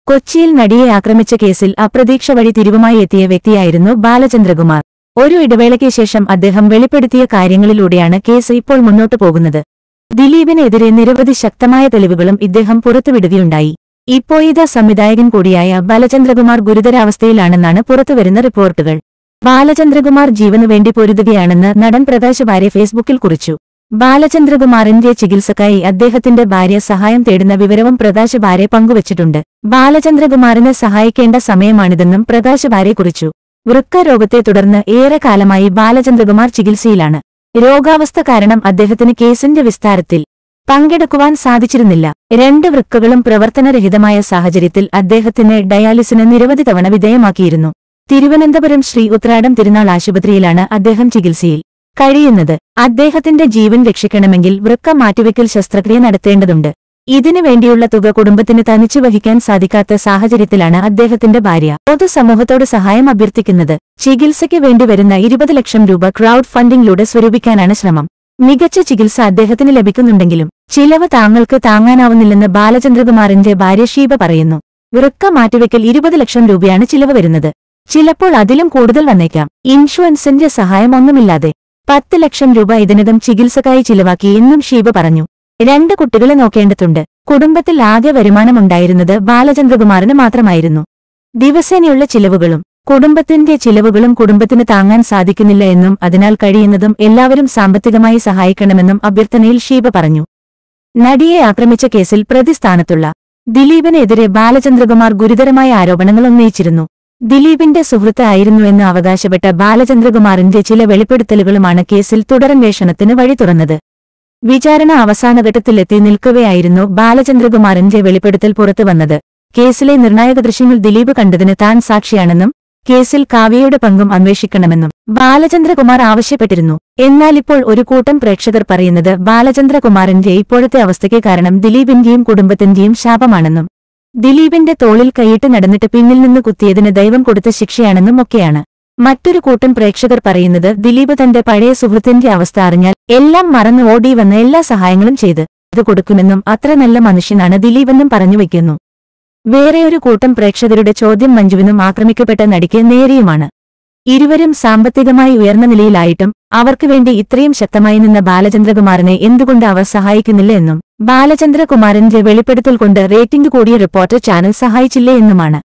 കൊച്ചിയിൽ നടിയെ ആക്രമിച്ച കേസിൽ അപ്രതീക്ഷ വഴി തിരിവുമായി എത്തിയ വ്യക്തിയായിരുന്നു ബാലചന്ദ്രകുമാർ ഒരു ഇടവേളയ്ക്ക് ശേഷം അദ്ദേഹം വെളിപ്പെടുത്തിയ കാര്യങ്ങളിലൂടെയാണ് കേസ് ഇപ്പോൾ മുന്നോട്ടു പോകുന്നത് ദിലീപിനെതിരെ നിരവധി ശക്തമായ തെളിവുകളും ഇദ്ദേഹം പുറത്തുവിടുകയുണ്ടായി ഇപ്പോയിത സംവിധായകൻ കൂടിയായ ബാലചന്ദ്രകുമാർ ഗുരുതരാവസ്ഥയിലാണെന്നാണ് പുറത്തുവരുന്ന റിപ്പോർട്ടുകൾ ബാലചന്ദ്രകുമാർ ജീവനു വേണ്ടി പൊരുതുകയാണെന്ന് നടൻ പ്രകാശ് ഭാര്യ ഫേസ്ബുക്കിൽ കുറിച്ചു ബാലചന്ദ്രകുമാറിന്റെ ചികിത്സക്കായി അദ്ദേഹത്തിന്റെ ഭാര്യ സഹായം തേടുന്ന വിവരവും പ്രകാശ് ഭാര്യ പങ്കുവച്ചിട്ടുണ്ട് ബാലചന്ദ്രകുമാറിനെ സഹായിക്കേണ്ട സമയമാണിതെന്നും പ്രകാശ് ഭാര്യ കുറിച്ചു വൃക്ക രോഗത്തെ തുടർന്ന് ഏറെ കാലമായി ബാലചന്ദ്രകുമാർ ചികിത്സയിലാണ് രോഗാവസ്ഥ കാരണം അദ്ദേഹത്തിന് കേസിന്റെ വിസ്താരത്തിൽ പങ്കെടുക്കുവാൻ സാധിച്ചിരുന്നില്ല രണ്ട് വൃക്കകളും പ്രവർത്തനരഹിതമായ സാഹചര്യത്തിൽ അദ്ദേഹത്തിന് ഡയാലിസിന് നിരവധി തവണ വിധേയമാക്കിയിരുന്നു തിരുവനന്തപുരം ശ്രീ ഉത്രാടം തിരുനാൾ ആശുപത്രിയിലാണ് അദ്ദേഹം ചികിത്സയിൽ കഴിയുന്നത് അദ്ദേഹത്തിന്റെ ജീവൻ രക്ഷിക്കണമെങ്കിൽ വൃക്ക മാറ്റിവെക്കൽ ശസ്ത്രക്രിയ നടത്തേണ്ടതുണ്ട് ഇതിനു വേണ്ടിയുള്ള തുക കുടുംബത്തിന് തനിച്ചു വഹിക്കാൻ സാധിക്കാത്ത സാഹചര്യത്തിലാണ് അദ്ദേഹത്തിന്റെ ഭാര്യ പൊതുസമൂഹത്തോട് സഹായം അഭ്യർത്ഥിക്കുന്നത് ചികിത്സയ്ക്ക് വേണ്ടി വരുന്ന ഇരുപത് ലക്ഷം രൂപ ക്രൗഡ് ഫണ്ടിംഗിലൂടെ സ്വരൂപിക്കാനാണ് ശ്രമം മികച്ച ചികിത്സ അദ്ദേഹത്തിന് ലഭിക്കുന്നുണ്ടെങ്കിലും ചിലവ് താങ്കൾക്ക് താങ്ങാനാവുന്നില്ലെന്ന് ബാലചന്ദ്രകുമാറിന്റെ ഭാര്യ ഷീബ പറയുന്നു വൃക്ക മാറ്റിവെക്കൽ ഇരുപത് ലക്ഷം രൂപയാണ് ചിലവ് വരുന്നത് ചിലപ്പോൾ അതിലും കൂടുതൽ വന്നേക്കാം ഇൻഷുറൻസിന്റെ സഹായം ഒന്നുമില്ലാതെ പത്ത് ലക്ഷം രൂപ ഇതിനകം ചികിത്സക്കായി ചിലവാക്കി എന്നും ഷീബ പറഞ്ഞു രണ്ട് കുട്ടികളെ നോക്കേണ്ടതുണ്ട് കുടുംബത്തിൽ ആകെ വരുമാനമുണ്ടായിരുന്നത് ബാലചന്ദ്രകുമാറിന് മാത്രമായിരുന്നു ദിവസേനയുള്ള ചിലവുകളും കുടുംബത്തിന്റെ ചിലവുകളും കുടുംബത്തിന് താങ്ങാൻ സാധിക്കുന്നില്ല എന്നും അതിനാൽ കഴിയുന്നതും എല്ലാവരും സാമ്പത്തികമായി സഹായിക്കണമെന്നും അഭ്യർത്ഥനയിൽ ഷീബ പറഞ്ഞു നടിയെ ആക്രമിച്ച കേസിൽ പ്രതിസ്ഥാനത്തുള്ള ദിലീപിനെതിരെ ബാലചന്ദ്രകുമാർ ഗുരുതരമായ ആരോപണങ്ങൾ ഉന്നയിച്ചിരുന്നു ദിലീപിന്റെ സുഹൃത്ത് ആയിരുന്നുവെന്ന് അവകാശപ്പെട്ട ബാലചന്ദ്രകുമാറിന്റെ ചില വെളിപ്പെടുത്തലുകളുമാണ് കേസിൽ തുടരന്വേഷണത്തിന് വഴി തുറന്നത് വിചാരണ അവസാനഘട്ടത്തിലെത്തി നിൽക്കവെയായിരുന്നു ബാലചന്ദ്രകുമാറിന്റെ വെളിപ്പെടുത്തൽ പുറത്തുവന്നത് കേസിലെ നിർണായക ദൃശ്യങ്ങൾ ദിലീപ് കണ്ടതിന് താൻ സാക്ഷിയാണെന്നും കേസിൽ കാവ്യയുടെ പങ്കും അന്വേഷിക്കണമെന്നും ബാലചന്ദ്രകുമാർ ആവശ്യപ്പെട്ടിരുന്നു എന്നാൽ ഇപ്പോൾ ഒരു കൂട്ടം പ്രേക്ഷകർ പറയുന്നത് ബാലചന്ദ്രകുമാറിന്റെ ഇപ്പോഴത്തെ അവസ്ഥയ്ക്ക് കാരണം ദിലീപിന്റെയും കുടുംബത്തിന്റെയും ശാപമാണെന്നും ദിലീപിന്റെ തോളിൽ കൈയിട്ട് നടന്നിട്ട് പിന്നിൽ നിന്ന് കുത്തിയതിന് ദൈവം കൊടുത്ത ശിക്ഷയാണെന്നും ഒക്കെയാണ് മറ്റൊരു കൂട്ടം പ്രേക്ഷകർ പറയുന്നത് ദിലീപ് തന്റെ പഴയ സുഹൃത്തിന്റെ അവസ്ഥ അറിഞ്ഞാൽ എല്ലാം മറന്ന് ഓടി വന്ന് എല്ലാ സഹായങ്ങളും ചെയ്ത് ഇത് കൊടുക്കുമെന്നും അത്ര നല്ല മനുഷ്യനാണ് ദിലീപെന്നും പറഞ്ഞു വയ്ക്കുന്നു വേറെയൊരു കൂട്ടം പ്രേക്ഷകരുടെ ചോദ്യം മഞ്ജുവിനും ആക്രമിക്കപ്പെട്ട നടിക്ക് നേരെയുമാണ് ഇരുവരും സാമ്പത്തികമായി ഉയർന്ന നിലയിലായിട്ടും അവർക്ക് വേണ്ടി ഇത്രയും ശക്തമായി നിന്ന ബാലചന്ദ്രകുമാറിനെ എന്തുകൊണ്ട് അവർ സഹായിക്കുന്നില്ല എന്നും ബാലചന്ദ്രകുമാറിന്റെ വെളിപ്പെടുത്തൽ കൊണ്ട് റേറ്റിംഗ് കൂടിയ റിപ്പോർട്ടർ ചാനൽ സഹായിച്ചില്ലേ എന്നുമാണ്